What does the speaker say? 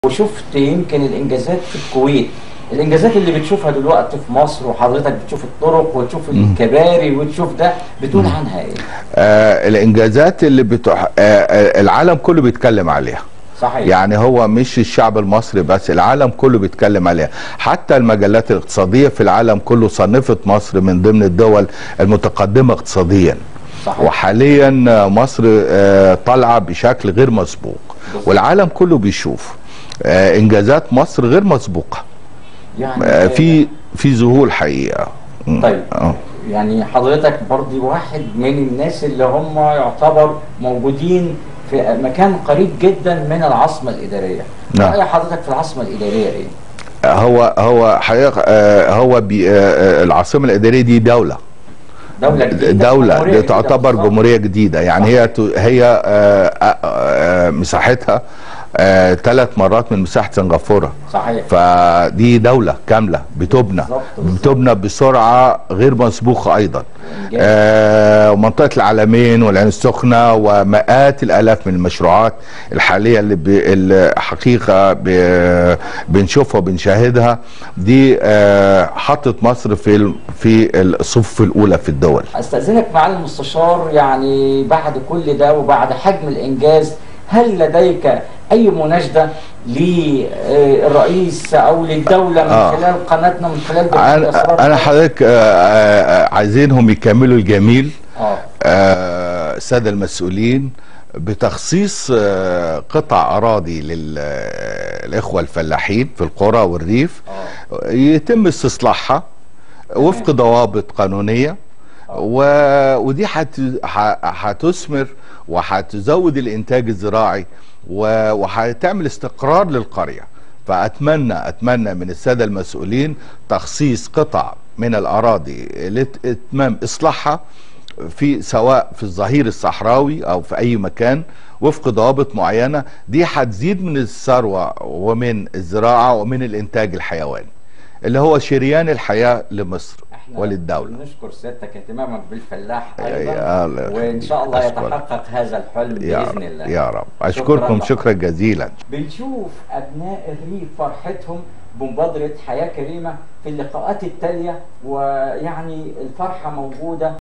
وشفت يمكن الانجازات في الكويت الانجازات اللي بتشوفها دلوقتي في مصر وحضرتك بتشوف الطرق وتشوف الكباري وتشوف ده بتقول عنها ايه آه الانجازات اللي بتح... آه آه العالم كله بيتكلم عليها صحيح يعني هو مش الشعب المصري بس العالم كله بيتكلم عليها حتى المجلات الاقتصادية في العالم كله صنفت مصر من ضمن الدول المتقدمة اقتصاديا صحيح وحاليا مصر آه، طالعة بشكل غير مسبوق والعالم كله بيشوف آه، انجازات مصر غير مسبوقة يعني آه، في في ذهول حقيقة م. طيب آه. يعني حضرتك برضه واحد من الناس اللي هم يعتبر موجودين في مكان قريب جدا من العاصمة الإدارية نعم. رأي حضرتك في العاصمة الإدارية ايه؟ هو هو حقيقة آه، هو بي آه، آه، العاصمة الإدارية دي دولة دولة جديدة دولة جمهورية دي جديدة تعتبر بالظبط. جمهورية جديدة يعني هي ت- هي آه، آه، آه، مساحتها ثلاث مرات من مساحة سنغافورة صحيح فدي دولة كاملة بتبنى بالظبط، بالظبط. بتبنى بسرعة غير مسبوقة أيضا إنجاز. آه، ومنطقة العالمين والعين السخنة ومئات الآلاف من المشروعات الحالية اللي, ب... اللي حقيقة ب... بنشوفها وبنشاهدها دي آه، حطت مصر في ال... في الصف الأولى في الدول استاذنك معالي المستشار يعني بعد كل ده وبعد حجم الانجاز هل لديك اي مناشده للرئيس او للدوله من آه. خلال قناتنا من خلال برنامج أسرار أنا, أنا مصر؟ حضرتك آه، آه، آه، عايزينهم يكملوا الجميل اه آه، الساده المسؤولين بتخصيص آه، قطع اراضي للاخوه الفلاحين في القرى والريف يتم استصلاحها وفق ضوابط قانونيه و... ودي هت... ه- هتثمر وهتزود الانتاج الزراعي و... وهتعمل استقرار للقريه فاتمنى اتمنى من الساده المسؤولين تخصيص قطع من الاراضي لاتمام اصلاحها في سواء في الظهير الصحراوي او في اي مكان وفق ضوابط معينه دي هتزيد من الثروه ومن الزراعه ومن الانتاج الحيواني اللي هو شريان الحياه لمصر احنا وللدوله نشكر سيادتك اهتمامك بالفلاح يا- ايضا يا الله وان شاء الله أشكرك. يتحقق هذا الحلم يا باذن رب الله يا رب اشكركم شكراً شكرا جزيلا بنشوف أبناء الريف فرحتهم بمبادرة حياة كريمة في اللقاءات التالية ويعني الفرحة موجودة